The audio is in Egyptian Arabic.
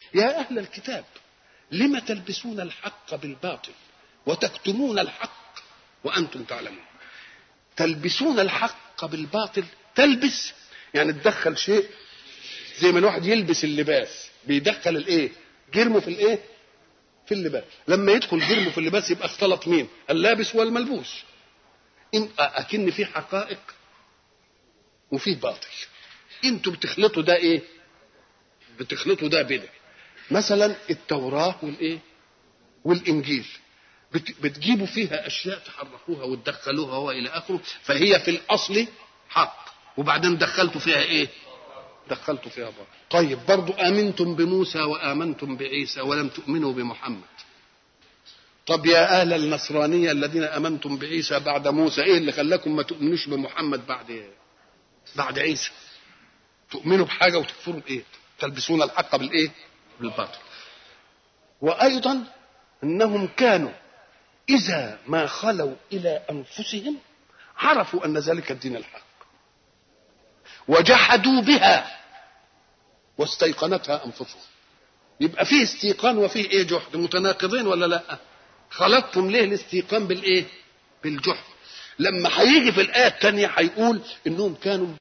يا أهل الكتاب لم تلبسون الحق بالباطل وتكتمون الحق وأنتم تعلمون تلبسون الحق بالباطل تلبس يعني تدخل شيء زي ما الواحد يلبس اللباس بيدخل الايه جرمه في الايه في اللباس لما يدخل جرمه في اللباس يبقى اختلط مين اللابس والملبوس إن اكن في حقائق وفيه باطل انتوا بتخلطوا ده ايه بتخلطوا ده بده مثلا التوراه والايه والانجيل بت- بتجيبوا فيها اشياء تحرفوها وتدخلوها والى اخره فهي في الاصل حق وبعدين دخلتوا فيها ايه دخلتوا فيها باطل طيب برضو امنتم بموسى وامنتم بعيسى ولم تؤمنوا بمحمد طب يا اهل النصرانيه الذين امنتم بعيسى بعد موسى ايه اللي خلاكم ما تؤمنوش بمحمد بعد بعد عيسى تؤمنوا بحاجه وتكفروا بايه تلبسون الحق بالايه بالباطل وايضا انهم كانوا اذا ما خلوا الى انفسهم عرفوا ان ذلك الدين الحق وجحدوا بها واستيقنتها انفسهم يبقى فيه استيقان وفيه ايه جحد متناقضين ولا لا خلطتم ليه الاستيقان بالايه بالجحد لما هيجي في الايه الثانيه هيقول انهم كانوا